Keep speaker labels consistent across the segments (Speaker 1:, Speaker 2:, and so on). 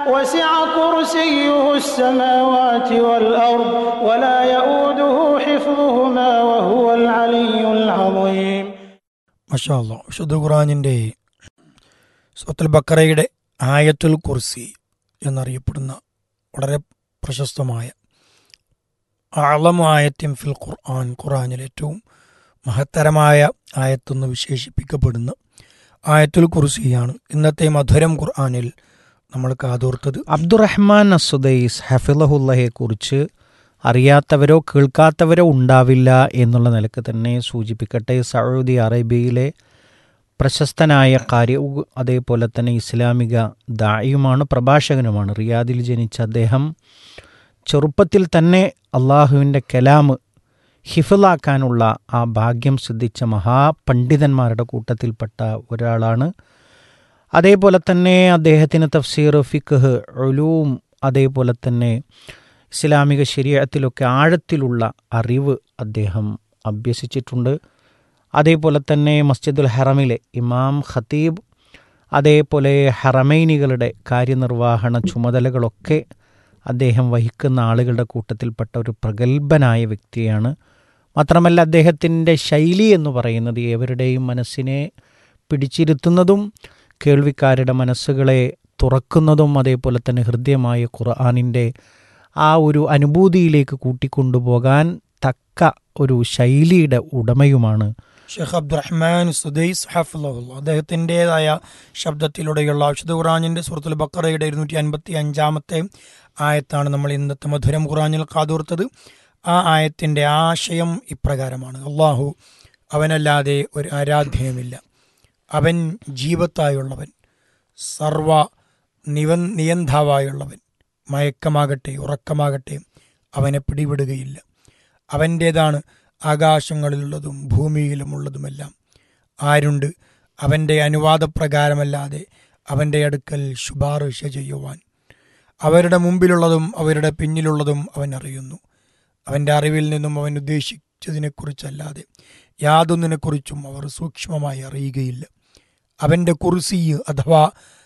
Speaker 1: وسع كرسيه السماوات والأرض ولا يؤوده حفظهما وهو العلي العظيم
Speaker 2: മഷാല്ല വിശുദ്ധ ഖുറാനിൻ്റെ സൂത്തുൽ ബക്കറയുടെ ആയത്തുൽ കുർസി എന്നറിയപ്പെടുന്ന വളരെ പ്രശസ്തമായ ആളമു ആയത്യം ഫിൽ ഖുർആൻ ഖുറാനിൽ ഏറ്റവും മഹത്തരമായ ആയത്തെന്ന് വിശേഷിപ്പിക്കപ്പെടുന്ന ആയത്തുൽ കുർസിയാണ് ഇന്നത്തെ മധുരം ഖുർആനിൽ നമ്മൾ കാതോർത്തത്
Speaker 3: അബ്ദുറഹ്മാൻ അസുദൈസ് ഹഫിലഹുല്ലയെ കുറിച്ച് അറിയാത്തവരോ കേൾക്കാത്തവരോ ഉണ്ടാവില്ല എന്നുള്ള നിലക്ക് തന്നെ സൂചിപ്പിക്കട്ടെ സൗദി അറേബ്യയിലെ പ്രശസ്തനായ കാര്യവും അതേപോലെ തന്നെ ഇസ്ലാമിക ദായുമാണ് പ്രഭാഷകനുമാണ് റിയാദിൽ ജനിച്ച അദ്ദേഹം ചെറുപ്പത്തിൽ തന്നെ അള്ളാഹുവിൻ്റെ കലാം ഹിഫിലാക്കാനുള്ള ആ ഭാഗ്യം സിദ്ധിച്ച മഹാപണ്ഡിതന്മാരുടെ കൂട്ടത്തിൽപ്പെട്ട ഒരാളാണ് അതേപോലെ തന്നെ അദ്ദേഹത്തിന് തഫ്സീർ ഫിഖ് ഒലൂം അതേപോലെ തന്നെ ഇസ്ലാമിക ശരീരത്തിലൊക്കെ ആഴത്തിലുള്ള അറിവ് അദ്ദേഹം അഭ്യസിച്ചിട്ടുണ്ട് അതേപോലെ തന്നെ മസ്ജിദുൽ ഹറമിലെ ഇമാം ഖത്തീബ് അതേപോലെ ഹറമൈനികളുടെ കാര്യനിർവഹണ ചുമതലകളൊക്കെ അദ്ദേഹം വഹിക്കുന്ന ആളുകളുടെ കൂട്ടത്തിൽപ്പെട്ട ഒരു പ്രഗത്ഭനായ വ്യക്തിയാണ് മാത്രമല്ല അദ്ദേഹത്തിൻ്റെ ശൈലി എന്ന് പറയുന്നത് ഏവരുടെയും മനസ്സിനെ പിടിച്ചിരുത്തുന്നതും കേൾവിക്കാരുടെ മനസ്സുകളെ തുറക്കുന്നതും അതേപോലെ തന്നെ ഹൃദ്യമായ ഖുർആാനിൻ്റെ ആ ഒരു അനുഭൂതിയിലേക്ക് കൂട്ടിക്കൊണ്ടുപോകാൻ തക്ക ഒരു ശൈലിയുടെ ഉടമയുമാണ്
Speaker 2: ഷെയ്ഖ് അബ്ദുറഹ്മാൻ സുദൈസ് ഹഫ്ലഹുല്ല അദ്ദേഹത്തിൻ്റെതായ ശബ്ദത്തിലൂടെയുള്ള വിശുദ്ധ ഖുറാനിൻ്റെ സുഹൃത്തുൽ ബക്കറയുടെ ഇരുന്നൂറ്റി അൻപത്തി അഞ്ചാമത്തെ ആയത്താണ് നമ്മൾ ഇന്നത്തെ മധുരം ഖുറാനിൽ കാതോർത്തത് ആ ആയത്തിൻ്റെ ആശയം ഇപ്രകാരമാണ് അള്ളാഹു അവനല്ലാതെ ഒരു ആരാധ്യനുമില്ല അവൻ ജീവത്തായുള്ളവൻ സർവ നിവ നിയന്താവായുള്ളവൻ മയക്കമാകട്ടെ ഉറക്കമാകട്ടെ അവനെ പിടിവിടുകയില്ല അവൻ്റേതാണ് ആകാശങ്ങളിലുള്ളതും ഭൂമിയിലുമുള്ളതുമെല്ലാം ആരുണ്ട് അവൻ്റെ അനുവാദപ്രകാരമല്ലാതെ അവൻ്റെ അടുക്കൽ ശുപാർശ ചെയ്യുവാൻ അവരുടെ മുമ്പിലുള്ളതും അവരുടെ പിന്നിലുള്ളതും അവൻ അറിയുന്നു അവൻ്റെ അറിവിൽ നിന്നും അവൻ ഉദ്ദേശിച്ചതിനെക്കുറിച്ചല്ലാതെ യാതൊന്നിനെക്കുറിച്ചും അവർ സൂക്ഷ്മമായി അറിയുകയില്ല അവൻ്റെ കുർസി അഥവാ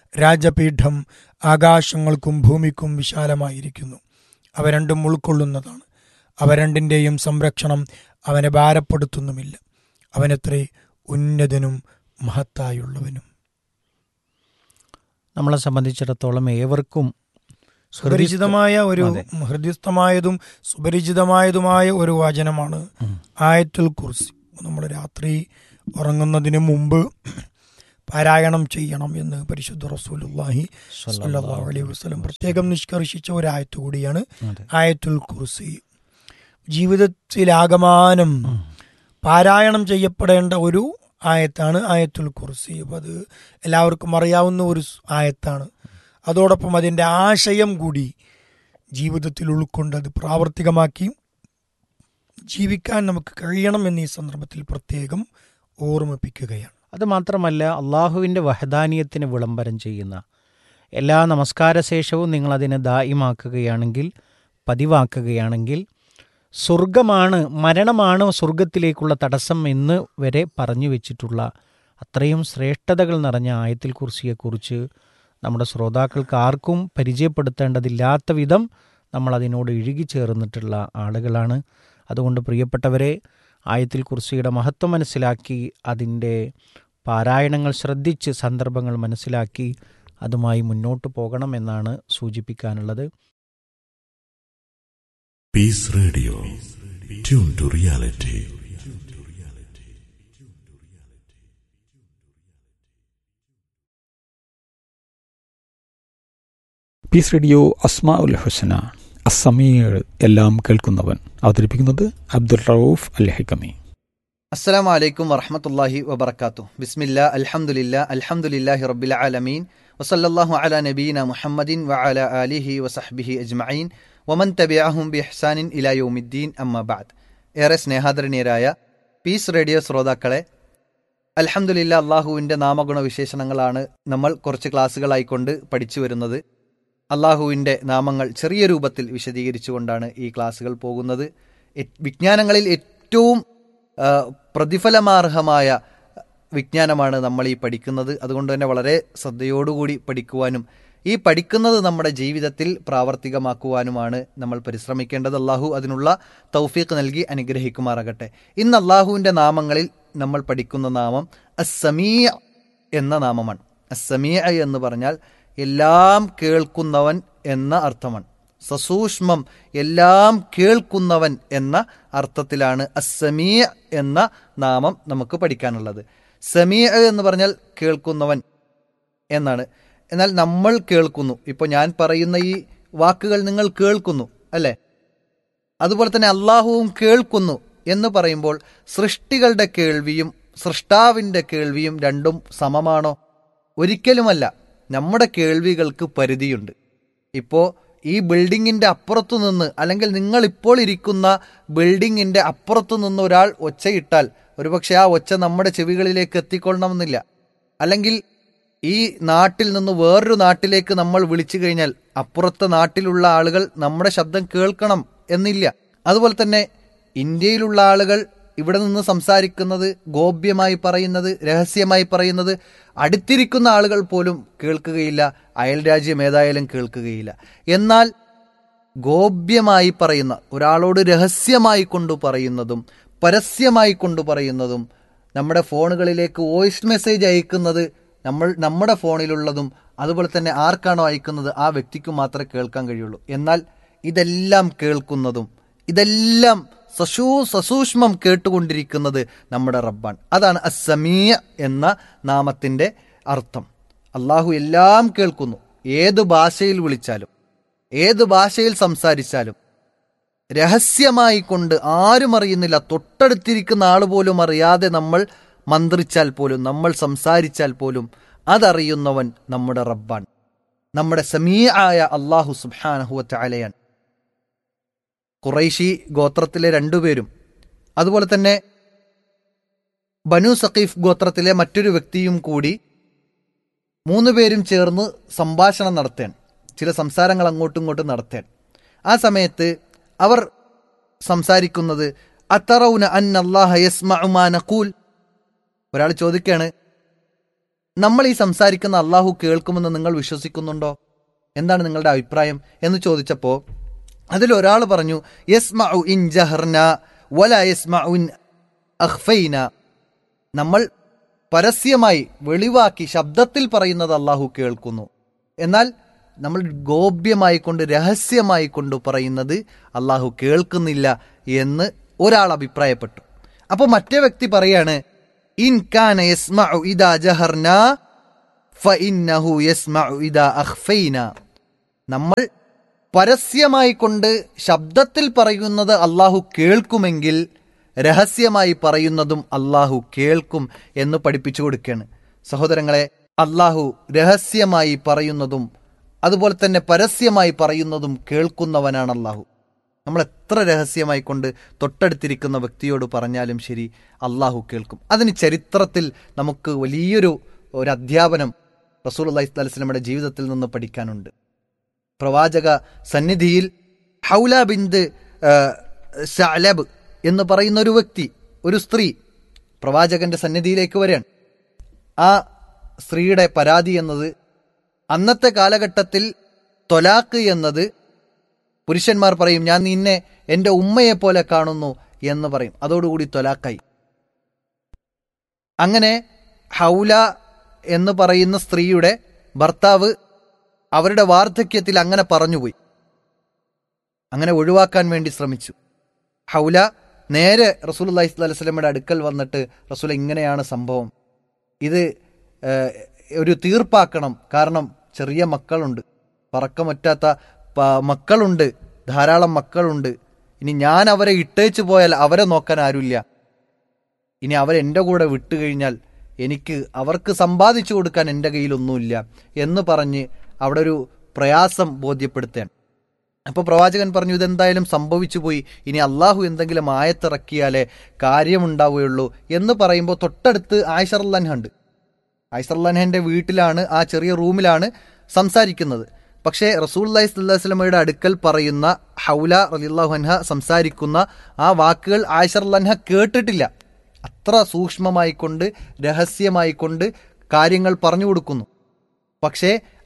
Speaker 2: രാജപീഠം ആകാശങ്ങൾക്കും ഭൂമിക്കും വിശാലമായിരിക്കുന്നു അവ രണ്ടും ഉൾക്കൊള്ളുന്നതാണ് അവ രണ്ടിൻ്റെയും സംരക്ഷണം അവനെ ഭാരപ്പെടുത്തുന്നുമില്ല അവനത്രേ ഉന്നതനും മഹത്തായുള്ളവനും
Speaker 3: നമ്മളെ സംബന്ധിച്ചിടത്തോളം ഏവർക്കും
Speaker 2: സുപരിചിതമായ ഒരു
Speaker 3: അതെ.
Speaker 2: ഹൃദ്യസ്ഥമായതും സുപരിചിതമായതുമായ ഒരു വചനമാണ് ആയത്തുൽ കുർസി നമ്മൾ രാത്രി ഉറങ്ങുന്നതിന് മുമ്പ് പാരായണം ചെയ്യണം എന്ന് പരിശുദ്ധ റസൂലുള്ളാഹി സ്വല്ലല്ലാഹു അലൈഹി വസല്ലം പ്രത്യേകം നിഷ്കർഷിച്ച ഒരു ആയത്ത് കൂടിയാണ്
Speaker 3: അതെ.
Speaker 2: ആയത്തുൽ കുർസി ജീവിതത്തിലാകമാനം പാരായണം ചെയ്യപ്പെടേണ്ട ഒരു ആയത്താണ് ആയത്തുൽ കുർസി അപ്പം അത് എല്ലാവർക്കും അറിയാവുന്ന ഒരു സ് ആയത്താണ് അതോടൊപ്പം അതിൻ്റെ ആശയം കൂടി ജീവിതത്തിൽ ഉൾക്കൊണ്ട് അത് പ്രാവർത്തികമാക്കി ജീവിക്കാൻ നമുക്ക് കഴിയണം എന്ന് ഈ സന്ദർഭത്തിൽ പ്രത്യേകം ഓർമ്മിപ്പിക്കുകയാണ്
Speaker 3: അത് മാത്രമല്ല അള്ളാഹുവിൻ്റെ വഹദാനീയത്തിന് വിളംബരം ചെയ്യുന്ന എല്ലാ നമസ്കാരശേഷവും നിങ്ങളതിനെ ദായിമാക്കുകയാണെങ്കിൽ പതിവാക്കുകയാണെങ്കിൽ സ്വർഗമാണ് മരണമാണ് സ്വർഗത്തിലേക്കുള്ള തടസ്സം എന്ന് വരെ പറഞ്ഞു വെച്ചിട്ടുള്ള അത്രയും ശ്രേഷ്ഠതകൾ നിറഞ്ഞ ആയത്തിൽ കുറിച്ചിയെക്കുറിച്ച് നമ്മുടെ ശ്രോതാക്കൾക്ക് ആർക്കും പരിചയപ്പെടുത്തേണ്ടതില്ലാത്ത വിധം നമ്മൾ അതിനോട് ഇഴുകിച്ചേർന്നിട്ടുള്ള ആളുകളാണ് അതുകൊണ്ട് പ്രിയപ്പെട്ടവരെ ആയത്തിൽ കുർസിയുടെ മഹത്വം മനസ്സിലാക്കി അതിൻ്റെ പാരായണങ്ങൾ ശ്രദ്ധിച്ച് സന്ദർഭങ്ങൾ മനസ്സിലാക്കി അതുമായി മുന്നോട്ട് പോകണമെന്നാണ് സൂചിപ്പിക്കാനുള്ളത്
Speaker 4: Peace Radio. Tune to reality.
Speaker 5: Peace radio അസ്മാ ഉൽ ഹുസന അസമീർ എല്ലാം കേൾക്കുന്നവൻ അവതരിപ്പിക്കുന്നത് അബ്ദുൾ റൌഫ് അൽ ഹക്കമി
Speaker 6: അസ്സലാമു അലൈക്കും വറഹമത്തല്ലാഹി വബർക്കാത്തു ബിസ്മില്ല അൽഹംദുലില്ല അൽഹംദുലില്ലാഹി റബ്ബിൽ ആലമീൻ വസല്ലല്ലാഹു അല നബീന മുഹമ്മദിൻ വഅല ആലിഹി വസഹ്ബിഹി അജ്മഈൻ വമൻ തബിഅഹും ബിഹ്സാനിൻ ഇലാ യൗമിദ്ദീൻ അമ്മ ബഅദ് ഏറെ സ്നേഹാദരണീയരായ പീസ് റേഡിയോ ശ്രോതാക്കളെ അൽഹംദുലില്ല അള്ളാഹുവിൻ്റെ നാമഗുണ വിശേഷണങ്ങളാണ് നമ്മൾ കുറച്ച് ക്ലാസ്സുകളായിക്കൊണ്ട് പഠിച്ചു വരുന്നത് അള്ളാഹുവിൻ്റെ നാമങ്ങൾ ചെറിയ രൂപത്തിൽ വിശദീകരിച്ചുകൊണ്ടാണ് ഈ ക്ലാസ്സുകൾ പോകുന്നത് എ- വിജ്ഞാനങ്ങളിൽ ഏറ്റവും ആ, പ്രതിഫലമാർഹമായ വിജ്ഞാനമാണ് നമ്മൾ ഈ പഠിക്കുന്നത് അതുകൊണ്ട് തന്നെ വളരെ ശ്രദ്ധയോടുകൂടി പഠിക്കുവാനും ഈ പഠിക്കുന്നത് നമ്മുടെ ജീവിതത്തിൽ പ്രാവർത്തികമാക്കുവാനുമാണ് നമ്മൾ പരിശ്രമിക്കേണ്ടത് അള്ളാഹു അതിനുള്ള തൗഫീഖ് നൽകി അനുഗ്രഹിക്കുമാറാകട്ടെ ഇന്ന് അള്ളാഹുവിൻ്റെ നാമങ്ങളിൽ നമ്മൾ പഠിക്കുന്ന നാമം അസമീയ എന്ന നാമമാണ് അസമീയ എന്ന് പറഞ്ഞാൽ എല്ലാം കേൾക്കുന്നവൻ എന്ന അർത്ഥമാണ് സസൂക്ഷ്മം എല്ലാം കേൾക്കുന്നവൻ എന്ന അർത്ഥത്തിലാണ് അസമീയ എന്ന നാമം നമുക്ക് പഠിക്കാനുള്ളത് സമീയ എന്ന് പറഞ്ഞാൽ കേൾക്കുന്നവൻ എന്നാണ് എന്നാൽ നമ്മൾ കേൾക്കുന്നു ഇപ്പോൾ ഞാൻ പറയുന്ന ഈ വാക്കുകൾ നിങ്ങൾ കേൾക്കുന്നു അല്ലേ അതുപോലെ തന്നെ അള്ളാഹുവും കേൾക്കുന്നു എന്ന് പറയുമ്പോൾ സൃഷ്ടികളുടെ കേൾവിയും സൃഷ്ടാവിൻ്റെ കേൾവിയും രണ്ടും സമമാണോ ഒരിക്കലുമല്ല നമ്മുടെ കേൾവികൾക്ക് പരിധിയുണ്ട് ഇപ്പോൾ ഈ ബിൽഡിങ്ങിൻ്റെ അപ്പുറത്തു നിന്ന് അല്ലെങ്കിൽ നിങ്ങൾ ഇപ്പോൾ ഇരിക്കുന്ന ബിൽഡിങ്ങിൻ്റെ അപ്പുറത്തു നിന്ന് ഒരാൾ ഒച്ചയിട്ടാൽ ഒരുപക്ഷെ ആ ഒച്ച നമ്മുടെ ചെവികളിലേക്ക് എത്തിക്കൊള്ളണമെന്നില്ല അല്ലെങ്കിൽ ഈ നാട്ടിൽ നിന്ന് വേറൊരു നാട്ടിലേക്ക് നമ്മൾ വിളിച്ചു കഴിഞ്ഞാൽ അപ്പുറത്തെ നാട്ടിലുള്ള ആളുകൾ നമ്മുടെ ശബ്ദം കേൾക്കണം എന്നില്ല അതുപോലെ തന്നെ ഇന്ത്യയിലുള്ള ആളുകൾ ഇവിടെ നിന്ന് സംസാരിക്കുന്നത് ഗോപ്യമായി പറയുന്നത് രഹസ്യമായി പറയുന്നത് അടുത്തിരിക്കുന്ന ആളുകൾ പോലും കേൾക്കുകയില്ല അയൽ രാജ്യം ഏതായാലും കേൾക്കുകയില്ല എന്നാൽ ഗോപ്യമായി പറയുന്ന ഒരാളോട് രഹസ്യമായി കൊണ്ടു പറയുന്നതും പരസ്യമായി കൊണ്ടു പറയുന്നതും നമ്മുടെ ഫോണുകളിലേക്ക് വോയിസ് മെസ്സേജ് അയക്കുന്നത് നമ്മൾ നമ്മുടെ ഫോണിലുള്ളതും അതുപോലെ തന്നെ ആർക്കാണോ അയക്കുന്നത് ആ വ്യക്തിക്ക് മാത്രമേ കേൾക്കാൻ കഴിയുള്ളൂ എന്നാൽ ഇതെല്ലാം കേൾക്കുന്നതും ഇതെല്ലാം സസൂ സസൂക്ഷ്മം കേട്ടുകൊണ്ടിരിക്കുന്നത് നമ്മുടെ റബ്ബാണ് അതാണ് അസമീയ എന്ന നാമത്തിൻ്റെ അർത്ഥം അള്ളാഹു എല്ലാം കേൾക്കുന്നു ഏത് ഭാഷയിൽ വിളിച്ചാലും ഏത് ഭാഷയിൽ സംസാരിച്ചാലും രഹസ്യമായി കൊണ്ട് ആരും അറിയുന്നില്ല തൊട്ടടുത്തിരിക്കുന്ന ആൾ പോലും അറിയാതെ നമ്മൾ മന്ത്രിച്ചാൽ പോലും നമ്മൾ സംസാരിച്ചാൽ പോലും അതറിയുന്നവൻ നമ്മുടെ റബ്ബാണ് നമ്മുടെ സമീ ആയ അള്ളാഹു സുബാനഹുവറ്റ അലയാണ് ഖുറൈശി ഗോത്രത്തിലെ രണ്ടുപേരും അതുപോലെ തന്നെ ബനു സഖീഫ് ഗോത്രത്തിലെ മറ്റൊരു വ്യക്തിയും കൂടി മൂന്ന് പേരും ചേർന്ന് സംഭാഷണം നടത്താൻ ചില സംസാരങ്ങൾ അങ്ങോട്ടും ഇങ്ങോട്ടും നടത്താൻ ആ സമയത്ത് അവർ സംസാരിക്കുന്നത് അത്തറൌന അൻ അള്ളാഹ യസ്മഉമാ നഖൂൽ ഒരാൾ ചോദിക്കുകയാണ് നമ്മൾ ഈ സംസാരിക്കുന്ന അള്ളാഹു കേൾക്കുമെന്ന് നിങ്ങൾ വിശ്വസിക്കുന്നുണ്ടോ എന്താണ് നിങ്ങളുടെ അഭിപ്രായം എന്ന് ചോദിച്ചപ്പോൾ അതിലൊരാൾ പറഞ്ഞു യസ്മഉ ഇൻ ജഹർന വല യസ്മഉ ഇൻ അഖ്ഫൈന നമ്മൾ പരസ്യമായി വെളിവാക്കി ശബ്ദത്തിൽ പറയുന്നത് അള്ളാഹു കേൾക്കുന്നു എന്നാൽ നമ്മൾ ഗോപ്യമായി കൊണ്ട് രഹസ്യമായി കൊണ്ട് പറയുന്നത് അള്ളാഹു കേൾക്കുന്നില്ല എന്ന് ഒരാൾ അഭിപ്രായപ്പെട്ടു അപ്പോൾ മറ്റേ വ്യക്തി പറയാണ് ഇൻ കാന യസ്മഉ ഇദാ ജഹർന ഫഇന്നഹു യസ്മഉ ഇദാ അഖ്ഫൈന നമ്മൾ പരസ്യമായി കൊണ്ട് ശബ്ദത്തിൽ പറയുന്നത് അള്ളാഹു കേൾക്കുമെങ്കിൽ രഹസ്യമായി പറയുന്നതും അള്ളാഹു കേൾക്കും എന്ന് പഠിപ്പിച്ചു കൊടുക്കുകയാണ് സഹോദരങ്ങളെ അള്ളാഹു രഹസ്യമായി പറയുന്നതും അതുപോലെ തന്നെ പരസ്യമായി പറയുന്നതും കേൾക്കുന്നവനാണ് അള്ളാഹു നമ്മൾ എത്ര രഹസ്യമായി കൊണ്ട് തൊട്ടടുത്തിരിക്കുന്ന വ്യക്തിയോട് പറഞ്ഞാലും ശരി അള്ളാഹു കേൾക്കും അതിന് ചരിത്രത്തിൽ നമുക്ക് വലിയൊരു ഒരു അധ്യാപനം റസൂൽ അള്ളഹി സ്വലമിയുടെ ജീവിതത്തിൽ നിന്ന് പഠിക്കാനുണ്ട് പ്രവാചക സന്നിധിയിൽ ഹൗല ബിന്ദ് ഷാലബ് എന്ന് പറയുന്ന ഒരു വ്യക്തി ഒരു സ്ത്രീ പ്രവാചകന്റെ സന്നിധിയിലേക്ക് വരാൻ ആ സ്ത്രീയുടെ പരാതി എന്നത് അന്നത്തെ കാലഘട്ടത്തിൽ തൊലാക്ക് എന്നത് പുരുഷന്മാർ പറയും ഞാൻ നിന്നെ എൻ്റെ ഉമ്മയെ പോലെ കാണുന്നു എന്ന് പറയും അതോടുകൂടി തൊലാക്കായി അങ്ങനെ ഹൗല എന്ന് പറയുന്ന സ്ത്രീയുടെ ഭർത്താവ് അവരുടെ വാർദ്ധക്യത്തിൽ അങ്ങനെ പറഞ്ഞുപോയി അങ്ങനെ ഒഴിവാക്കാൻ വേണ്ടി ശ്രമിച്ചു ഹൗല നേരെ റസൂൽ അള്ളഹി സ്വലൈഹി സ്വലമയുടെ അടുക്കൽ വന്നിട്ട് റസൂൽ ഇങ്ങനെയാണ് സംഭവം ഇത് ഏഹ്, ഒരു തീർപ്പാക്കണം കാരണം ചെറിയ മക്കളുണ്ട് പറക്കമറ്റാത്ത പ- മക്കളുണ്ട് ധാരാളം മക്കളുണ്ട് ഇനി ഞാൻ അവരെ ഇട്ടേച്ചു പോയാൽ അവരെ നോക്കാൻ ആരുമില്ല ഇനി അവരെൻ്റെ കൂടെ വിട്ടുകഴിഞ്ഞാൽ എനിക്ക് അവർക്ക് സമ്പാദിച്ചു കൊടുക്കാൻ എൻ്റെ കയ്യിലൊന്നുമില്ല എന്ന് പറഞ്ഞ് അവിടെ ഒരു പ്രയാസം ബോധ്യപ്പെടുത്താൻ അപ്പോൾ പ്രവാചകൻ പറഞ്ഞു ഇതെന്തായാലും സംഭവിച്ചു പോയി ഇനി അള്ളാഹു എന്തെങ്കിലും ആയത്തിറക്കിയാലേ കാര്യമുണ്ടാവുകയുള്ളൂ എന്ന് പറയുമ്പോൾ തൊട്ടടുത്ത് ആയിഷർലൻഹ ഉണ്ട് ആയിഷർലൻഹൻ്റെ വീട്ടിലാണ് ആ ചെറിയ റൂമിലാണ് സംസാരിക്കുന്നത് പക്ഷേ റസൂൽ അള്ളഹി സ്വല്ലമയുടെ അടുക്കൽ പറയുന്ന ഹൗല റലിള്ളാഹു അൻഹ സംസാരിക്കുന്ന ആ വാക്കുകൾ ആയിഷർലൻഹ കേട്ടിട്ടില്ല അത്ര സൂക്ഷ്മമായി കൊണ്ട് രഹസ്യമായി കൊണ്ട് കാര്യങ്ങൾ പറഞ്ഞു കൊടുക്കുന്നു പക്ഷേ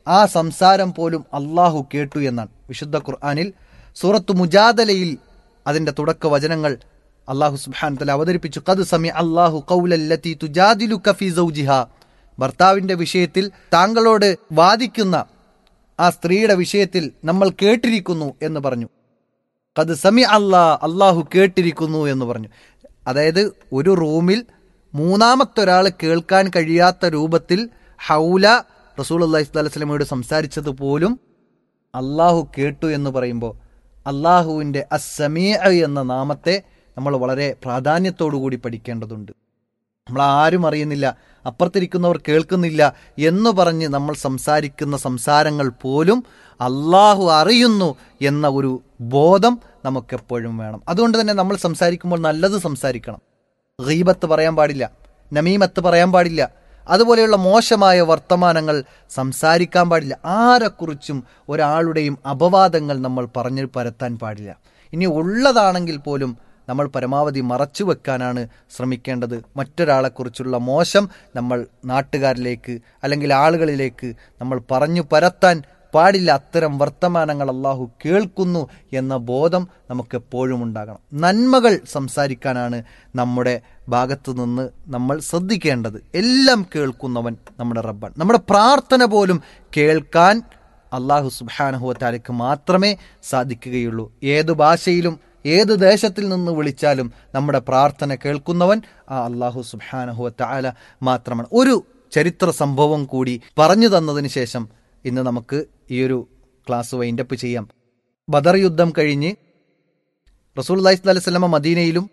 Speaker 6: ആ സംസാരം പോലും അള്ളാഹു കേട്ടു എന്നാണ് വിശുദ്ധ ഖുർആാനിൽ സൂറത്ത് മുജാദലയിൽ അതിന്റെ തുടക്ക വചനങ്ങൾ അള്ളാഹു സുബ്ഹാൻ തല അവതരിപ്പിച്ചു കത് സമി അള്ളാഹു കൗലല്ലത്തി തുജാദിലു കഫി സൗജിഹ ഭർത്താവിന്റെ വിഷയത്തിൽ താങ്കളോട് വാദിക്കുന്ന ആ സ്ത്രീയുടെ വിഷയത്തിൽ നമ്മൾ കേട്ടിരിക്കുന്നു എന്ന് പറഞ്ഞു കത് സമി അല്ലാ അള്ളാഹു കേട്ടിരിക്കുന്നു എന്ന് പറഞ്ഞു അതായത് ഒരു റൂമിൽ മൂന്നാമത്തെ ഒരാൾ കേൾക്കാൻ കഴിയാത്ത രൂപത്തിൽ ഹൗല റസൂൽ അള്ളാഹി സ്വലമയോട് സംസാരിച്ചത് പോലും അള്ളാഹു കേട്ടു എന്ന് പറയുമ്പോൾ അള്ളാഹുവിൻ്റെ അസമീ എന്ന നാമത്തെ നമ്മൾ വളരെ പ്രാധാന്യത്തോടു കൂടി പഠിക്കേണ്ടതുണ്ട് നമ്മൾ ആരും അറിയുന്നില്ല അപ്പുറത്തിരിക്കുന്നവർ കേൾക്കുന്നില്ല എന്ന് പറഞ്ഞ് നമ്മൾ സംസാരിക്കുന്ന സംസാരങ്ങൾ പോലും അള്ളാഹു അറിയുന്നു എന്ന ഒരു ബോധം നമുക്കെപ്പോഴും വേണം അതുകൊണ്ട് തന്നെ നമ്മൾ സംസാരിക്കുമ്പോൾ നല്ലത് സംസാരിക്കണം ഗീബത്ത് പറയാൻ പാടില്ല നമീമത്ത് പറയാൻ പാടില്ല അതുപോലെയുള്ള മോശമായ വർത്തമാനങ്ങൾ സംസാരിക്കാൻ പാടില്ല ആരെക്കുറിച്ചും ഒരാളുടെയും അപവാദങ്ങൾ നമ്മൾ പറഞ്ഞു പരത്താൻ പാടില്ല ഇനി ഉള്ളതാണെങ്കിൽ പോലും നമ്മൾ പരമാവധി മറച്ചു വെക്കാനാണ് ശ്രമിക്കേണ്ടത് മറ്റൊരാളെക്കുറിച്ചുള്ള മോശം നമ്മൾ നാട്ടുകാരിലേക്ക് അല്ലെങ്കിൽ ആളുകളിലേക്ക് നമ്മൾ പറഞ്ഞു പരത്താൻ പാടില്ല അത്തരം വർത്തമാനങ്ങൾ അള്ളാഹു കേൾക്കുന്നു എന്ന ബോധം നമുക്ക് എപ്പോഴും ഉണ്ടാകണം നന്മകൾ സംസാരിക്കാനാണ് നമ്മുടെ ഭാഗത്തു നിന്ന് നമ്മൾ ശ്രദ്ധിക്കേണ്ടത് എല്ലാം കേൾക്കുന്നവൻ നമ്മുടെ റബ്ബാണ് നമ്മുടെ പ്രാർത്ഥന പോലും കേൾക്കാൻ അള്ളാഹു സുബാനഹുവത്താലയ്ക്ക് മാത്രമേ സാധിക്കുകയുള്ളൂ ഏതു ഭാഷയിലും ഏത് ദേശത്തിൽ നിന്ന് വിളിച്ചാലും നമ്മുടെ പ്രാർത്ഥന കേൾക്കുന്നവൻ ആ അള്ളാഹു സുബാനഹുവത്താല മാത്രമാണ് ഒരു ചരിത്ര സംഭവം കൂടി പറഞ്ഞു തന്നതിന് ശേഷം ഇന്ന് നമുക്ക് ഈ ഒരു ക്ലാസ് വൈൻഡപ്പ് ചെയ്യാം ബദർ യുദ്ധം കഴിഞ്ഞ് റസൂൽ അലൈഹി സ്വലമ മദീനയിലും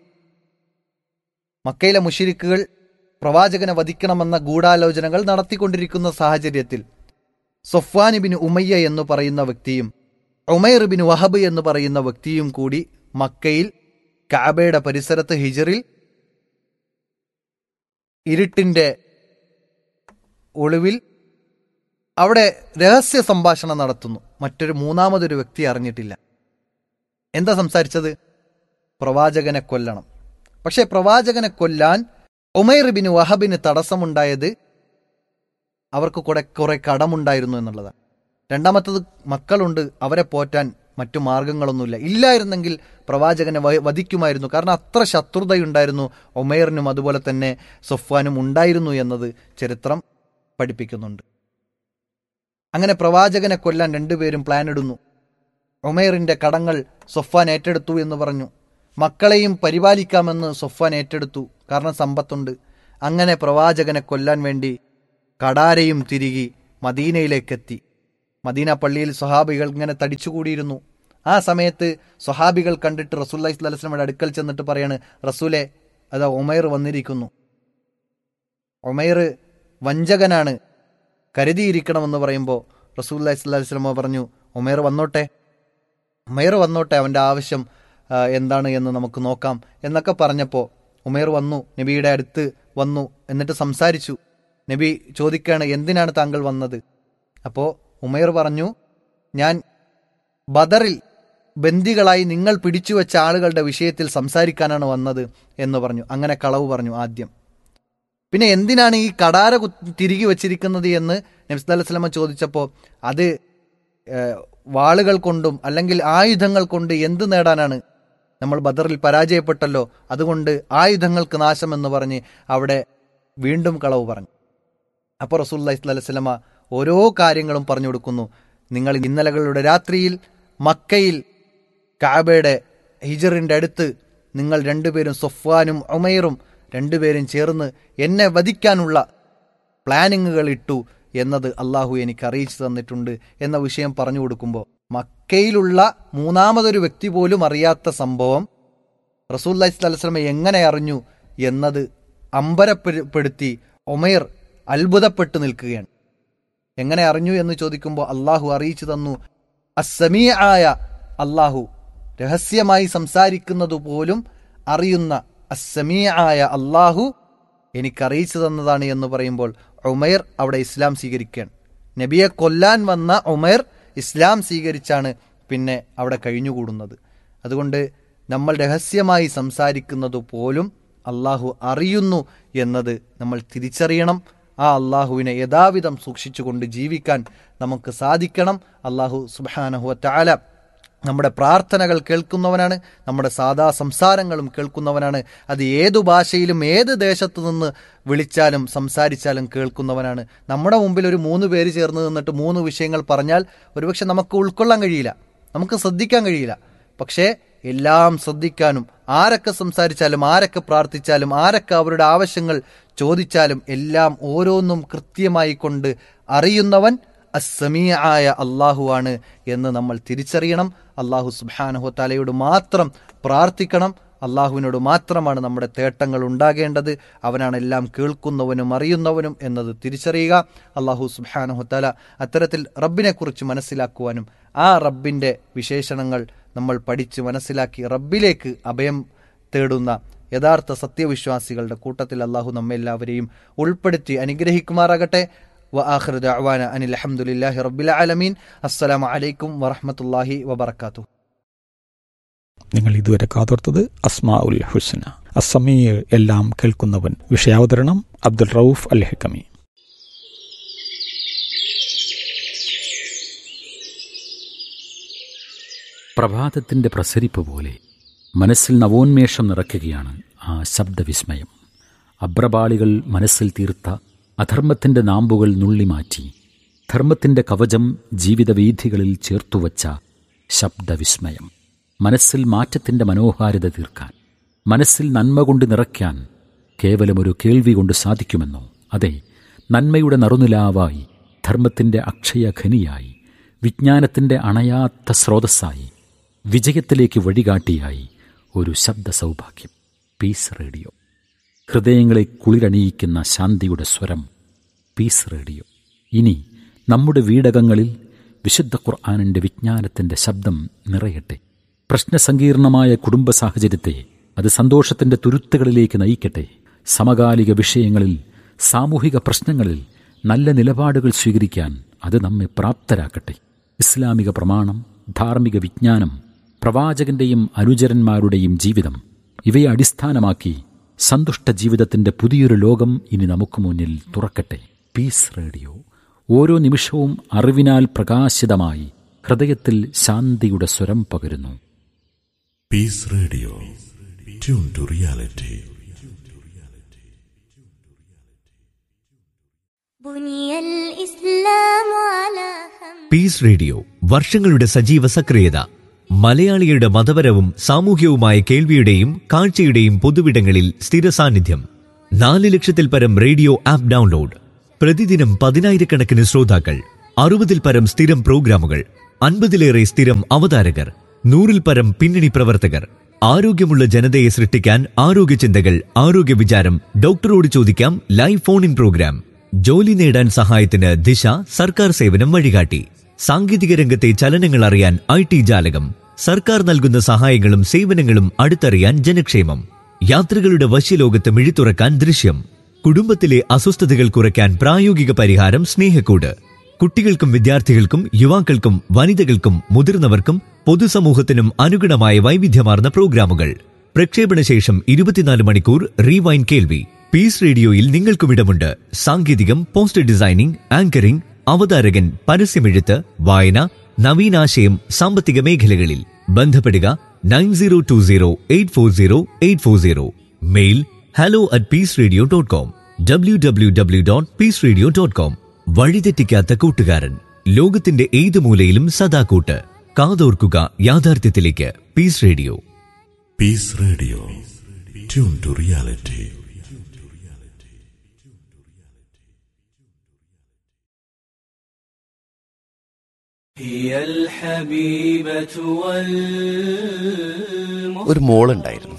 Speaker 6: മക്കയിലെ മുഷിരിക്കുകൾ പ്രവാചകനെ വധിക്കണമെന്ന ഗൂഢാലോചനകൾ നടത്തിക്കൊണ്ടിരിക്കുന്ന സാഹചര്യത്തിൽ സൊഫ്വാൻ ബിൻ ഉമയ്യ എന്ന് പറയുന്ന വ്യക്തിയും ഉമൈർ ബിൻ വഹബ് എന്ന് പറയുന്ന വ്യക്തിയും കൂടി മക്കയിൽ കാബയുടെ പരിസരത്ത് ഹിജറിൽ ഇരുട്ടിന്റെ ഒളിവിൽ അവിടെ രഹസ്യ സംഭാഷണം നടത്തുന്നു മറ്റൊരു മൂന്നാമതൊരു വ്യക്തി അറിഞ്ഞിട്ടില്ല എന്താ സംസാരിച്ചത് പ്രവാചകനെ കൊല്ലണം പക്ഷെ പ്രവാചകനെ കൊല്ലാൻ ഉമൈർ ബിൻ വഹബിന് തടസ്സമുണ്ടായത് അവർക്ക് കുറെ കുറെ കടമുണ്ടായിരുന്നു എന്നുള്ളതാണ് രണ്ടാമത്തത് മക്കളുണ്ട് അവരെ പോറ്റാൻ മറ്റു മാർഗങ്ങളൊന്നുമില്ല ഇല്ലായിരുന്നെങ്കിൽ പ്രവാചകനെ വ- വധിക്കുമായിരുന്നു കാരണം അത്ര ശത്രുതയുണ്ടായിരുന്നു ഒമേറിനും അതുപോലെ തന്നെ സൊഫ്വാനും ഉണ്ടായിരുന്നു എന്നത് ചരിത്രം പഠിപ്പിക്കുന്നുണ്ട് അങ്ങനെ പ്രവാചകനെ കൊല്ലാൻ രണ്ടുപേരും പ്ലാൻ ഇടുന്നു ഒമേറിന്റെ കടങ്ങൾ സൊഫാൻ ഏറ്റെടുത്തു എന്ന് പറഞ്ഞു മക്കളെയും പരിപാലിക്കാമെന്ന് സൊഫാൻ ഏറ്റെടുത്തു കാരണം സമ്പത്തുണ്ട് അങ്ങനെ പ്രവാചകനെ കൊല്ലാൻ വേണ്ടി കടാരയും തിരികി മദീനയിലേക്കെത്തി മദീന പള്ളിയിൽ സ്വഹാബികൾ ഇങ്ങനെ തടിച്ചുകൂടിയിരുന്നു ആ സമയത്ത് സ്വഹാബികൾ കണ്ടിട്ട് റസൂല്ലി സ്വലസ്ലമയുടെ അടുക്കൽ ചെന്നിട്ട് പറയാണ് റസൂലെ അതാ ഒമൈർ വന്നിരിക്കുന്നു ഒമൈർ വഞ്ചകനാണ് കരുതിയിരിക്കണമെന്ന് പറയുമ്പോൾ റസൂല്ലി സ്വല്ലി സ്വലമ പറഞ്ഞു ഒമേർ വന്നോട്ടെ ഉമേർ വന്നോട്ടെ അവൻ്റെ ആവശ്യം ആ, എന്താണ് എന്ന് നമുക്ക് നോക്കാം എന്നൊക്കെ പറഞ്ഞപ്പോൾ ഉമേർ വന്നു നബിയുടെ അടുത്ത് വന്നു എന്നിട്ട് സംസാരിച്ചു നബി ചോദിക്കുകയാണ് എന്തിനാണ് താങ്കൾ വന്നത് അപ്പോൾ ഉമേർ പറഞ്ഞു ഞാൻ ബദറിൽ ബന്ദികളായി നിങ്ങൾ പിടിച്ചു വെച്ച ആളുകളുടെ വിഷയത്തിൽ സംസാരിക്കാനാണ് വന്നത് എന്ന് പറഞ്ഞു അങ്ങനെ കളവ് പറഞ്ഞു ആദ്യം പിന്നെ എന്തിനാണ് ഈ കടാര കു- തിരികെ വെച്ചിരിക്കുന്നത് എന്ന് നബ്സ് അലൈഹി ചോദിച്ചപ്പോൾ അത് ഏഹ്, വാളുകൾ കൊണ്ടും അല്ലെങ്കിൽ ആയുധങ്ങൾ കൊണ്ട് എന്ത് നേടാനാണ് നമ്മൾ ബദറിൽ പരാജയപ്പെട്ടല്ലോ അതുകൊണ്ട് ആയുധങ്ങൾക്ക് നാശം എന്ന് പറഞ്ഞ് അവിടെ വീണ്ടും കളവ് പറഞ്ഞു അപ്പോൾ റസൂല്ലി സ്വലമ ഓരോ കാര്യങ്ങളും പറഞ്ഞു കൊടുക്കുന്നു നിങ്ങൾ ഇന്നലകളുടെ രാത്രിയിൽ മക്കയിൽ കാബയുടെ ഹിജറിന്റെ അടുത്ത് നിങ്ങൾ രണ്ടുപേരും സൊഫ്വാനും ഉമൈറും രണ്ടുപേരും ചേർന്ന് എന്നെ വധിക്കാനുള്ള പ്ലാനിങ്ങുകൾ ഇട്ടു എന്നത് അള്ളാഹു എനിക്ക് അറിയിച്ചു തന്നിട്ടുണ്ട് എന്ന വിഷയം പറഞ്ഞു കൊടുക്കുമ്പോൾ മക്കയിലുള്ള മൂന്നാമതൊരു വ്യക്തി പോലും അറിയാത്ത സംഭവം റസൂല്ലി സ്വലമ എങ്ങനെ അറിഞ്ഞു എന്നത് അമ്പരപ്പെടുത്തി ഒമേർ അത്ഭുതപ്പെട്ടു നിൽക്കുകയാണ് എങ്ങനെ അറിഞ്ഞു എന്ന് ചോദിക്കുമ്പോൾ അള്ളാഹു അറിയിച്ചു തന്നു അസമീ ആയ അള്ളാഹു രഹസ്യമായി സംസാരിക്കുന്നത് പോലും അറിയുന്ന അസമീ ആയ അള്ളാഹു എനിക്കറിയിച്ചു തന്നതാണ് എന്ന് പറയുമ്പോൾ ഉമൈർ അവിടെ ഇസ്ലാം സ്വീകരിക്കുകയാണ് നബിയെ കൊല്ലാൻ വന്ന ഉമൈർ ഇസ്ലാം സ്വീകരിച്ചാണ് പിന്നെ അവിടെ കഴിഞ്ഞുകൂടുന്നത് അതുകൊണ്ട് നമ്മൾ രഹസ്യമായി സംസാരിക്കുന്നത് പോലും അള്ളാഹു അറിയുന്നു എന്നത് നമ്മൾ തിരിച്ചറിയണം ആ അള്ളാഹുവിനെ യഥാവിധം സൂക്ഷിച്ചുകൊണ്ട് ജീവിക്കാൻ നമുക്ക് സാധിക്കണം അള്ളാഹു സുബാനഹുവ താല നമ്മുടെ പ്രാർത്ഥനകൾ കേൾക്കുന്നവനാണ് നമ്മുടെ സാധാ സംസാരങ്ങളും കേൾക്കുന്നവനാണ് അത് ഏതു ഭാഷയിലും ഏത് ദേശത്തു നിന്ന് വിളിച്ചാലും സംസാരിച്ചാലും കേൾക്കുന്നവനാണ് നമ്മുടെ മുമ്പിൽ ഒരു മൂന്ന് പേര് ചേർന്ന് നിന്നിട്ട് മൂന്ന് വിഷയങ്ങൾ പറഞ്ഞാൽ ഒരുപക്ഷെ നമുക്ക് ഉൾക്കൊള്ളാൻ കഴിയില്ല നമുക്ക് ശ്രദ്ധിക്കാൻ കഴിയില്ല പക്ഷേ എല്ലാം ശ്രദ്ധിക്കാനും ആരൊക്കെ സംസാരിച്ചാലും ആരൊക്കെ പ്രാർത്ഥിച്ചാലും ആരൊക്കെ അവരുടെ ആവശ്യങ്ങൾ ചോദിച്ചാലും എല്ലാം ഓരോന്നും കൃത്യമായി കൊണ്ട് അറിയുന്നവൻ അസമീയായ അള്ളാഹുവാണ് എന്ന് നമ്മൾ തിരിച്ചറിയണം അള്ളാഹു സുബാനഹു തലയോട് മാത്രം പ്രാർത്ഥിക്കണം അള്ളാഹുവിനോട് മാത്രമാണ് നമ്മുടെ തേട്ടങ്ങൾ ഉണ്ടാകേണ്ടത് അവനാണ് എല്ലാം കേൾക്കുന്നവനും അറിയുന്നവനും എന്നത് തിരിച്ചറിയുക അള്ളാഹു സുബാനഹു തല അത്തരത്തിൽ റബ്ബിനെക്കുറിച്ച് മനസ്സിലാക്കുവാനും ആ റബ്ബിൻ്റെ വിശേഷണങ്ങൾ നമ്മൾ പഠിച്ച് മനസ്സിലാക്കി റബ്ബിലേക്ക് അഭയം തേടുന്ന യഥാർത്ഥ സത്യവിശ്വാസികളുടെ കൂട്ടത്തിൽ അള്ളാഹു നമ്മെല്ലാവരെയും ഉൾപ്പെടുത്തി അനുഗ്രഹിക്കുമാറാകട്ടെ وآخر دعوانا أن الحمد لله رب العالمين السلام عليكم ورحمة الله وبركاته
Speaker 5: നിങ്ങൾ ഇതുവരെ കാതോർത്തത് അസ്മാ ഉൽ ഹുസ്ന അസമീർ എല്ലാം കേൾക്കുന്നവൻ വിഷയാവതരണം അബ്ദുൽ റൌഫ് അൽ ഹക്കമി
Speaker 7: പ്രഭാതത്തിൻ്റെ പ്രസരിപ്പ് പോലെ മനസ്സിൽ നവോന്മേഷം നിറയ്ക്കുകയാണ് ആ ശബ്ദവിസ്മയം അബ്രപാളികൾ മനസ്സിൽ തീർത്ത അധർമ്മത്തിൻ്റെ നാമ്പുകൾ നുള്ളിമാറ്റി ധർമ്മത്തിൻ്റെ കവചം ജീവിതവീഥികളിൽ ചേർത്തുവച്ച ശബ്ദവിസ്മയം മനസ്സിൽ മാറ്റത്തിൻ്റെ മനോഹാരിത തീർക്കാൻ മനസ്സിൽ നന്മ കൊണ്ട് നിറയ്ക്കാൻ കേവലമൊരു കേൾവി കൊണ്ട് സാധിക്കുമെന്നോ അതെ നന്മയുടെ നറുനിലാവായി ധർമ്മത്തിൻ്റെ അക്ഷയഖനിയായി വിജ്ഞാനത്തിൻ്റെ അണയാത്ത സ്രോതസ്സായി വിജയത്തിലേക്ക് വഴികാട്ടിയായി ഒരു ശബ്ദ സൗഭാഗ്യം പീസ് റേഡിയോ ഹൃദയങ്ങളെ കുളിരണിയിക്കുന്ന ശാന്തിയുടെ സ്വരം പീസ് റേഡിയോ ഇനി നമ്മുടെ വീടകങ്ങളിൽ വിശുദ്ധ ഖുർആാനിൻ്റെ വിജ്ഞാനത്തിൻ്റെ ശബ്ദം നിറയട്ടെ പ്രശ്നസങ്കീർണമായ കുടുംബ സാഹചര്യത്തെ അത് സന്തോഷത്തിൻ്റെ തുരുത്തുകളിലേക്ക് നയിക്കട്ടെ സമകാലിക വിഷയങ്ങളിൽ സാമൂഹിക പ്രശ്നങ്ങളിൽ നല്ല നിലപാടുകൾ സ്വീകരിക്കാൻ അത് നമ്മെ പ്രാപ്തരാക്കട്ടെ ഇസ്ലാമിക പ്രമാണം ധാർമ്മിക വിജ്ഞാനം പ്രവാചകന്റെയും അനുചരന്മാരുടെയും ജീവിതം ഇവയെ അടിസ്ഥാനമാക്കി സന്തുഷ്ട ജീവിതത്തിന്റെ പുതിയൊരു ലോകം ഇനി നമുക്ക് മുന്നിൽ തുറക്കട്ടെ പീസ് റേഡിയോ ഓരോ നിമിഷവും അറിവിനാൽ പ്രകാശിതമായി ഹൃദയത്തിൽ ശാന്തിയുടെ സ്വരം പകരുന്നു
Speaker 4: Peace Radio. Tune to reality.
Speaker 8: بني الإسلام على خمس
Speaker 9: peace radio വർഷങ്ങളുടെ സജീവ സക്രിയത മലയാളികളുടെ മതപരവും സാമൂഹ്യവുമായ കേൾവിയുടെയും കാഴ്ചയുടെയും പൊതുവിടങ്ങളിൽ സ്ഥിര സാന്നിധ്യം നാല് ലക്ഷത്തിൽ പരം റേഡിയോ ആപ്പ് ഡൗൺലോഡ് പ്രതിദിനം പതിനായിരക്കണക്കിന് ശ്രോതാക്കൾ അറുപതിൽ പരം സ്ഥിരം പ്രോഗ്രാമുകൾ അൻപതിലേറെ സ്ഥിരം അവതാരകർ നൂറിൽ പരം പിന്നണി പ്രവർത്തകർ ആരോഗ്യമുള്ള ജനതയെ സൃഷ്ടിക്കാൻ ആരോഗ്യ ചിന്തകൾ ആരോഗ്യ വിചാരം ഡോക്ടറോട് ചോദിക്കാം ലൈവ് ഫോൺ ഇൻ പ്രോഗ്രാം ജോലി നേടാൻ സഹായത്തിന് ദിശ സർക്കാർ സേവനം വഴികാട്ടി സാങ്കേതിക രംഗത്തെ ചലനങ്ങൾ അറിയാൻ ഐ ടി ജാലകം സർക്കാർ നൽകുന്ന സഹായങ്ങളും സേവനങ്ങളും അടുത്തറിയാൻ ജനക്ഷേമം യാത്രകളുടെ വശ്യലോകത്ത് മിഴിത്തുറക്കാൻ ദൃശ്യം കുടുംബത്തിലെ അസ്വസ്ഥതകൾ കുറയ്ക്കാൻ പ്രായോഗിക പരിഹാരം സ്നേഹക്കൂട് കുട്ടികൾക്കും വിദ്യാർത്ഥികൾക്കും യുവാക്കൾക്കും വനിതകൾക്കും മുതിർന്നവർക്കും പൊതുസമൂഹത്തിനും അനുഗുണമായ വൈവിധ്യമാർന്ന പ്രോഗ്രാമുകൾ പ്രക്ഷേപണ ശേഷം ഇരുപത്തിനാല് മണിക്കൂർ റീവൈൻ കേൾവി പീസ് റേഡിയോയിൽ നിങ്ങൾക്കും ഇടമുണ്ട് സാങ്കേതികം പോസ്റ്റർ ഡിസൈനിംഗ് ആങ്കറിംഗ് അവതാരകൻ പരസ്യമെഴുത്ത് വായന നവീനാശയം സാമ്പത്തിക മേഖലകളിൽ ബന്ധപ്പെടുക nine zero two zero eight four zero eight four zero mail hello at peace radio dot com W W W dot peace radio dot com വഴിതെറ്റിക്കാത്ത കൂട്ടുകാരൻ ലോകത്തിന്റെ ഏത് മൂലയിലും സദാ കൂട്ട് കാതോർക്കുക യാഥാർത്ഥ്യത്തിലേക്ക് peace radio
Speaker 4: Peace Radio. Tune to reality.
Speaker 10: هي الحبيبة والمصطفى
Speaker 11: ഒരു മോളുണ്ടായിരുന്നു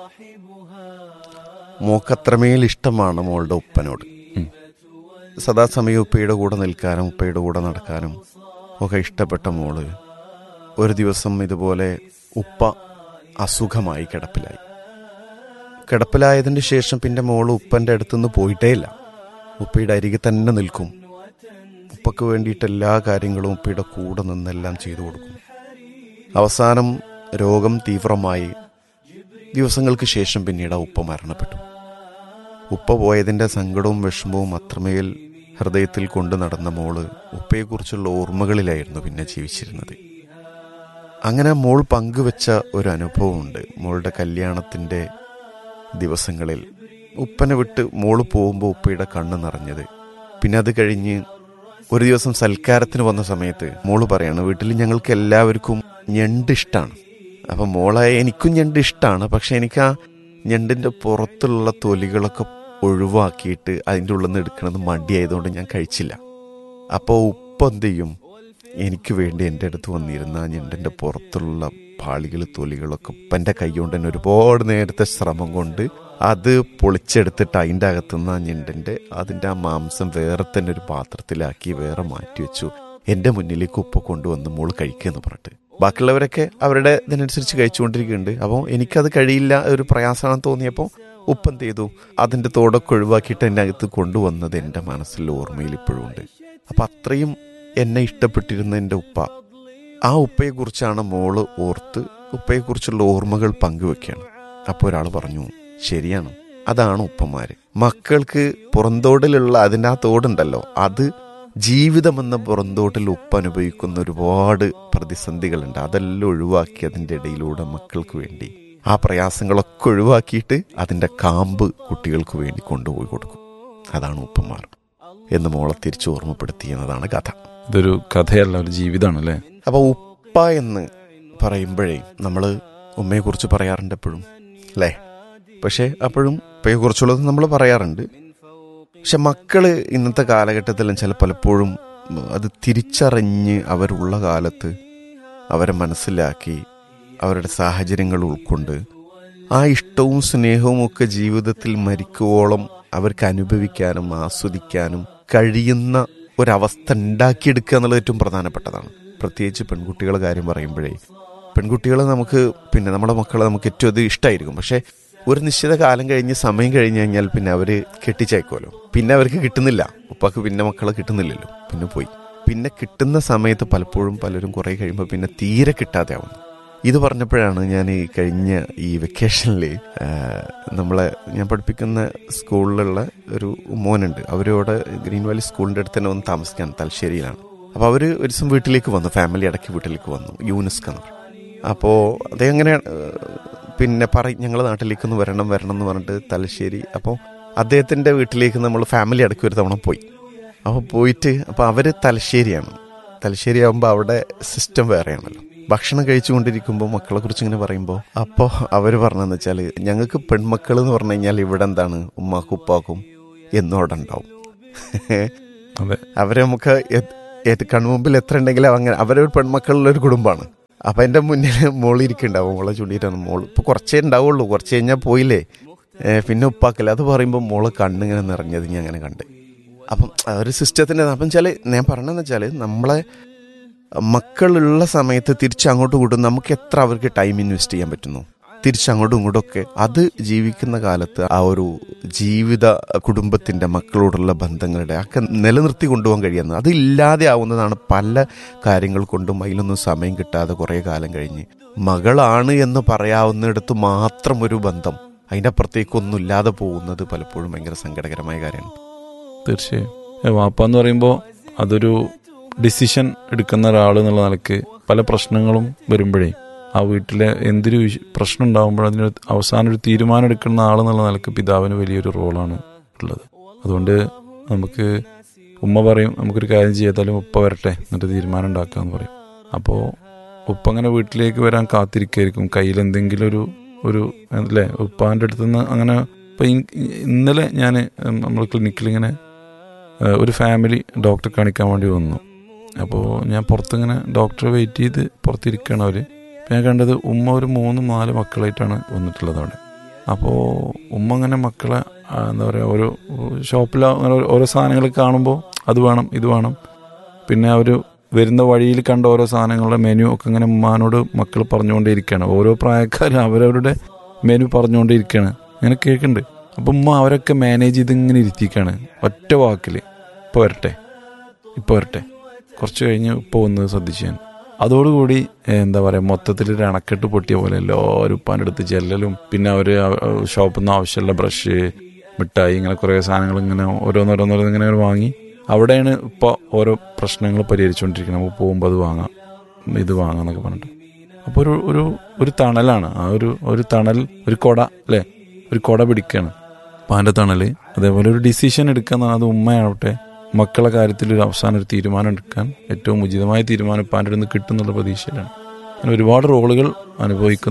Speaker 11: മോക്കത്രമേൽ ഇഷ്ടമാണ് മോളുടെ ഉപ്പനോട് സദാസമയം ഉപ്പയുടെ കൂടെ നിൽക്കാനും ഉപ്പയുടെ കൂടെ നടക്കാനും ഒക്കെ ഇഷ്ടപ്പെട്ട മോള് ഒരു ദിവസം ഇതുപോലെ ഉപ്പ അസുഖമായി കിടപ്പിലായി കിടപ്പിലായതിന് ശേഷം പിന്നെ മോള് ഉപ്പൻ്റെ അടുത്തുനിന്ന് പോയിട്ടേ ഇല്ല ഉപ്പയുടെ അരികെ തന്നെ നിൽക്കും ഉപ്പക്ക് വേണ്ടിയിട്ട് എല്ലാ കാര്യങ്ങളും ഉപ്പയുടെ കൂടെ നിന്നെല്ലാം ചെയ്തു കൊടുക്കും അവസാനം രോഗം തീവ്രമായി ദിവസങ്ങൾക്ക് ശേഷം പിന്നീട് ആ ഉപ്പ മരണപ്പെട്ടു ഉപ്പ പോയതിൻ്റെ സങ്കടവും വിഷമവും അത്രമേൽ ഹൃദയത്തിൽ കൊണ്ടു നടന്ന മോള് ഉപ്പയെക്കുറിച്ചുള്ള ഓർമ്മകളിലായിരുന്നു പിന്നെ ജീവിച്ചിരുന്നത് അങ്ങനെ മോൾ പങ്കുവെച്ച ഒരു അനുഭവമുണ്ട് മോളുടെ കല്യാണത്തിൻ്റെ ദിവസങ്ങളിൽ ഉപ്പനെ വിട്ട് മോള് പോകുമ്പോൾ ഉപ്പയുടെ കണ്ണ് നിറഞ്ഞത് പിന്നെ അത് കഴിഞ്ഞ് ഒരു ദിവസം സൽക്കാരത്തിന് വന്ന സമയത്ത് മോള് പറയാണ് വീട്ടിൽ ഞങ്ങൾക്ക് എല്ലാവർക്കും ഞണ്ട് ഇഷ്ടമാണ് അപ്പം മോളായ എനിക്കും ഞണ്ട് ഇഷ്ടമാണ് പക്ഷെ എനിക്ക് ആ ഞണ്ടിൻ്റെ പുറത്തുള്ള തൊലികളൊക്കെ ഒഴിവാക്കിയിട്ട് അതിൻ്റെ ഉള്ളിൽ നിന്ന് എടുക്കണത് മടിയായതുകൊണ്ട് ഞാൻ കഴിച്ചില്ല അപ്പോൾ ഉപ്പ എന്ത് ചെയ്യും എനിക്ക് വേണ്ടി എൻ്റെ അടുത്ത് വന്നിരുന്ന ആ ഞണ്ടിൻ്റെ പുറത്തുള്ള പാളികൾ തൊലികളൊക്കെ ഉപ്പൻ്റെ കൈ കൊണ്ട് തന്നെ ഒരുപാട് നേരത്തെ ശ്രമം കൊണ്ട് അത് പൊളിച്ചെടുത്തിട്ട് അതിൻ്റെ അകത്തുനിന്ന് ആ ഞണ്ടിൻ്റെ അതിൻ്റെ ആ മാംസം വേറെ തന്നെ ഒരു പാത്രത്തിലാക്കി വേറെ മാറ്റി വെച്ചു എൻ്റെ മുന്നിലേക്ക് ഉപ്പ കൊണ്ടുവന്ന് മോള് കഴിക്കുമെന്ന് പറഞ്ഞിട്ട് ബാക്കിയുള്ളവരൊക്കെ അവരുടെ ഇതിനനുസരിച്ച് കഴിച്ചുകൊണ്ടിരിക്കുന്നുണ്ട് അപ്പോൾ എനിക്കത് കഴിയില്ല ഒരു പ്രയാസമാണെന്ന് തോന്നിയപ്പോൾ ഉപ്പ എന്ത് ചെയ്തു അതിൻ്റെ തോടൊക്കെ ഒഴിവാക്കിയിട്ട് എൻ്റെ അകത്ത് കൊണ്ടുവന്നത് എൻ്റെ മനസ്സിൽ ഓർമ്മയിൽ ഇപ്പോഴും ഉണ്ട് അപ്പം അത്രയും എന്നെ ഇഷ്ടപ്പെട്ടിരുന്ന എൻ്റെ ഉപ്പ ആ ഉപ്പയെക്കുറിച്ചാണ് മോള് ഓർത്ത് ഉപ്പയെക്കുറിച്ചുള്ള ഓർമ്മകൾ പങ്കുവെക്കുകയാണ് അപ്പോൾ ഒരാൾ പറഞ്ഞു ശരിയാണ് അതാണ് ഉപ്പമാര് മക്കൾക്ക് പുറന്തോടിലുള്ള അതിൻ്റെ ആ തോടുണ്ടല്ലോ അത് ജീവിതമെന്ന പുറന്തോട്ടിൽ ഉപ്പ് അനുഭവിക്കുന്ന ഒരുപാട് പ്രതിസന്ധികളുണ്ട് അതെല്ലാം ഒഴിവാക്കി അതിൻ്റെ ഇടയിലൂടെ മക്കൾക്ക് വേണ്ടി ആ പ്രയാസങ്ങളൊക്കെ ഒഴിവാക്കിയിട്ട് അതിൻ്റെ കാമ്പ് കുട്ടികൾക്ക് വേണ്ടി കൊണ്ടുപോയി കൊടുക്കും അതാണ് ഉപ്പമാർ എന്ന് മോളെ തിരിച്ചു ഓർമ്മപ്പെടുത്തിയെന്നതാണ് കഥ
Speaker 12: ഇതൊരു കഥയല്ല ഒരു ജീവിതമാണ് അല്ലേ
Speaker 11: അപ്പോൾ ഉപ്പ എന്ന് പറയുമ്പോഴേ നമ്മൾ ഉമ്മയെക്കുറിച്ച് പറയാറുണ്ട് എപ്പോഴും അല്ലേ പക്ഷേ അപ്പോഴും ഉപ്പയെക്കുറിച്ചുള്ളത് നമ്മൾ പറയാറുണ്ട് പക്ഷെ മക്കള് ഇന്നത്തെ കാലഘട്ടത്തിലും ചില പലപ്പോഴും അത് തിരിച്ചറിഞ്ഞ് അവരുള്ള കാലത്ത് അവരെ മനസ്സിലാക്കി അവരുടെ സാഹചര്യങ്ങൾ ഉൾക്കൊണ്ട് ആ ഇഷ്ടവും സ്നേഹവും ഒക്കെ ജീവിതത്തിൽ മരിക്കുവോളം അവർക്ക് അനുഭവിക്കാനും ആസ്വദിക്കാനും കഴിയുന്ന ഒരവസ്ഥ ഉണ്ടാക്കിയെടുക്കുക എന്നുള്ളത് ഏറ്റവും പ്രധാനപ്പെട്ടതാണ് പ്രത്യേകിച്ച് പെൺകുട്ടികളുടെ കാര്യം പറയുമ്പോഴേ പെൺകുട്ടികളെ നമുക്ക് പിന്നെ നമ്മുടെ മക്കളെ നമുക്ക് ഏറ്റവും അത് ഇഷ്ടമായിരിക്കും പക്ഷേ ഒരു നിശ്ചിത കാലം കഴിഞ്ഞ് സമയം കഴിഞ്ഞ് കഴിഞ്ഞാൽ പിന്നെ അവർ കെട്ടിച്ചേക്കുമല്ലോ പിന്നെ അവർക്ക് കിട്ടുന്നില്ല ഉപ്പാക്ക് പിന്നെ മക്കളെ കിട്ടുന്നില്ലല്ലോ പിന്നെ പോയി പിന്നെ കിട്ടുന്ന സമയത്ത് പലപ്പോഴും പലരും കുറേ കഴിയുമ്പോൾ പിന്നെ തീരെ കിട്ടാതെ ആവുന്നു ഇത് പറഞ്ഞപ്പോഴാണ് ഞാൻ ഈ കഴിഞ്ഞ ഈ വെക്കേഷനിൽ നമ്മളെ ഞാൻ പഠിപ്പിക്കുന്ന സ്കൂളിലുള്ള ഒരു മോനുണ്ട് അവരോട് ഗ്രീൻ വാലി സ്കൂളിൻ്റെ അടുത്ത് തന്നെ വന്ന് താമസിക്കാൻ തലശ്ശേരിയിലാണ് അപ്പോൾ അവർ ഒരു ദിവസം വീട്ടിലേക്ക് വന്നു ഫാമിലി അടക്കി വീട്ടിലേക്ക് വന്നു യൂനെസ്കോ എന്ന് അപ്പോൾ അദ്ദേഹം അങ്ങനെ പിന്നെ പറയും ഞങ്ങളുടെ നാട്ടിലേക്ക് ഒന്ന് വരണം വരണം എന്ന് പറഞ്ഞിട്ട് തലശ്ശേരി അപ്പോൾ അദ്ദേഹത്തിൻ്റെ വീട്ടിലേക്ക് നമ്മൾ ഫാമിലി അടക്കി ഒരു തവണ പോയി അപ്പോൾ പോയിട്ട് അപ്പോൾ അവർ തലശ്ശേരിയാണ് തലശ്ശേരി ആകുമ്പോൾ അവിടെ സിസ്റ്റം വേറെയാണല്ലോ ഭക്ഷണം കഴിച്ചുകൊണ്ടിരിക്കുമ്പോൾ മക്കളെ കുറിച്ച് ഇങ്ങനെ പറയുമ്പോൾ അപ്പോൾ അവർ പറഞ്ഞതെന്ന് വെച്ചാൽ ഞങ്ങൾക്ക് പെൺമക്കൾ എന്ന് പറഞ്ഞു കഴിഞ്ഞാൽ ഇവിടെ എന്താണ് ഉമ്മാക്കും ഉപ്പാക്കും എന്നും അവിടെ ഉണ്ടാവും
Speaker 12: അതെ
Speaker 11: അവരെ നമുക്ക് കൺമുമ്പിൽ എത്ര ഉണ്ടെങ്കിലും അങ്ങനെ അവരൊരു പെൺമക്കളുള്ള ഒരു കുടുംബമാണ് അപ്പം എൻ്റെ മുന്നിൽ മോള് ഇരിക്കുന്നുണ്ടാവും മോളെ ചൂണ്ടിയിട്ടാണ് മോള് ഇപ്പോൾ കുറച്ചേ ഉണ്ടാവുള്ളൂ കുറച്ച് കഴിഞ്ഞാൽ പോയില്ലേ പിന്നെ ഉപ്പാക്കില്ല അത് പറയുമ്പോൾ മോള് കണ്ണിങ്ങനെ നിറഞ്ഞത് ഞാൻ അങ്ങനെ കണ്ട് അപ്പം ഒരു സിസ്റ്റത്തിൻ്റെ അപ്പം വെച്ചാൽ ഞാൻ പറഞ്ഞതെന്ന് വെച്ചാൽ നമ്മളെ മക്കളുള്ള സമയത്ത് തിരിച്ചങ്ങോട്ടും ഇങ്ങോട്ടും നമുക്ക് എത്ര അവർക്ക് ടൈം ഇൻവെസ്റ്റ് ചെയ്യാൻ പറ്റുന്നു തിരിച്ചങ്ങോട്ടും ഇങ്ങോട്ടും ഒക്കെ അത് ജീവിക്കുന്ന കാലത്ത് ആ ഒരു ജീവിത കുടുംബത്തിന്റെ മക്കളോടുള്ള ബന്ധങ്ങളുടെ ഒക്കെ നിലനിർത്തി കൊണ്ടുപോകാൻ കഴിയുന്നത് അത് ഇല്ലാതെ ആവുന്നതാണ് പല കാര്യങ്ങൾ കൊണ്ടും അതിലൊന്നും സമയം കിട്ടാതെ കുറേ കാലം കഴിഞ്ഞ് മകളാണ് എന്ന് പറയാവുന്നിടത്ത് മാത്രം ഒരു ബന്ധം അതിൻ്റെ അപ്പുറത്തേക്കൊന്നും ഇല്ലാതെ പോകുന്നത് പലപ്പോഴും ഭയങ്കര സങ്കടകരമായ കാര്യമാണ്
Speaker 12: തീർച്ചയായും വാപ്പ എന്ന് പറയുമ്പോൾ അതൊരു ഡിസിഷൻ എടുക്കുന്ന ഒരാൾ എന്നുള്ള നിലക്ക് പല പ്രശ്നങ്ങളും വരുമ്പോഴേ ആ വീട്ടിലെ എന്തൊരു പ്രശ്നം ഉണ്ടാകുമ്പോൾ അതിന് അവസാനം ഒരു തീരുമാനം എടുക്കുന്ന ആളെന്നുള്ള നിലക്ക് പിതാവിന് വലിയൊരു റോളാണ് ഉള്ളത് അതുകൊണ്ട് നമുക്ക് ഉമ്മ പറയും നമുക്കൊരു കാര്യം ചെയ്യാത്താലും ഉപ്പ വരട്ടെ എന്നിട്ട് തീരുമാനം ഉണ്ടാക്കാന്ന് പറയും അപ്പോൾ ഉപ്പ അങ്ങനെ വീട്ടിലേക്ക് വരാൻ കാത്തിരിക്കായിരിക്കും കയ്യിൽ എന്തെങ്കിലും ഒരു ഒരു അല്ലേ ഉപ്പാൻ്റെ അടുത്ത് നിന്ന് അങ്ങനെ ഇപ്പം ഇന്നലെ ഞാൻ നമ്മൾ ക്ലിനിക്കിൽ ഇങ്ങനെ ഒരു ഫാമിലി ഡോക്ടറെ കാണിക്കാൻ വേണ്ടി വന്നു അപ്പോൾ ഞാൻ പുറത്തിങ്ങനെ ഡോക്ടറെ വെയിറ്റ് ചെയ്ത് പുറത്തിരിക്കുകയാണ് അവർ അപ്പോൾ ഞാൻ കണ്ടത് ഉമ്മ ഒരു മൂന്ന് നാല് മക്കളായിട്ടാണ് വന്നിട്ടുള്ളത് അവിടെ അപ്പോൾ ഉമ്മ അങ്ങനെ മക്കളെ എന്താ പറയുക ഓരോ ഷോപ്പിൽ അങ്ങനെ ഓരോ സാധനങ്ങൾ കാണുമ്പോൾ അത് വേണം ഇത് വേണം പിന്നെ അവർ വരുന്ന വഴിയിൽ കണ്ട ഓരോ സാധനങ്ങളുടെ മെനു ഒക്കെ ഇങ്ങനെ ഉമ്മാനോട് മക്കൾ പറഞ്ഞുകൊണ്ടേയിരിക്കുകയാണ് ഓരോ പ്രായക്കാരും അവരവരുടെ മെനു പറഞ്ഞുകൊണ്ടേയിരിക്കുകയാണ് അങ്ങനെ കേൾക്കുന്നുണ്ട് അപ്പം ഉമ്മ അവരൊക്കെ മാനേജ് ചെയ്ത് ഇങ്ങനെ ഇരുത്തിക്കാണ് ഒറ്റ വാക്കിൽ ഇപ്പോൾ വരട്ടെ ഇപ്പോൾ വരട്ടെ കുറച്ച് കഴിഞ്ഞ് ഇപ്പോൾ ഒന്ന് ശ്രദ്ധിച്ചു ഞാൻ അതോടുകൂടി എന്താ പറയുക മൊത്തത്തിൽ ഒരു അണക്കെട്ട് പൊട്ടിയ പോലെ എല്ലാവരും ഉപ്പാൻ്റെ അടുത്ത് ചെല്ലലും പിന്നെ അവർ ഷോപ്പിൽ നിന്ന് ആവശ്യമുള്ള ബ്രഷ് മിഠായി ഇങ്ങനെ കുറേ സാധനങ്ങൾ ഇങ്ങനെ ഓരോന്നോരോന്നോരോന്ന് ഇങ്ങനെ വാങ്ങി അവിടെയാണ് ഇപ്പോൾ ഓരോ പ്രശ്നങ്ങൾ പരിഹരിച്ചുകൊണ്ടിരിക്കുന്നത് നമുക്ക് പോകുമ്പോൾ അത് വാങ്ങാം ഇത് വാങ്ങാം എന്നൊക്കെ പറഞ്ഞിട്ട് അപ്പോൾ ഒരു ഒരു ഒരു തണലാണ് ആ ഒരു ഒരു തണൽ ഒരു കൊട അല്ലേ ഒരു കൊട പിടിക്കുകയാണ് പാൻ്റെ തണൽ അതേപോലെ ഒരു ഡിസിഷൻ എടുക്കുന്ന അത് ഉമ്മയാവട്ടെ മക്കളെ കാര്യത്തിൽ ഒരു അവസാനം ഒരു തീരുമാനം എടുക്കാൻ ഏറ്റവും ഉചിതമായ തീരുമാനം പാൻ്റെ അടുത്ത് നിന്ന് കിട്ടുന്നുള്ള പ്രതീക്ഷയിലാണ് അങ്ങനെ ഒരുപാട് റോളുകൾ അനുഭവിക്കുന്ന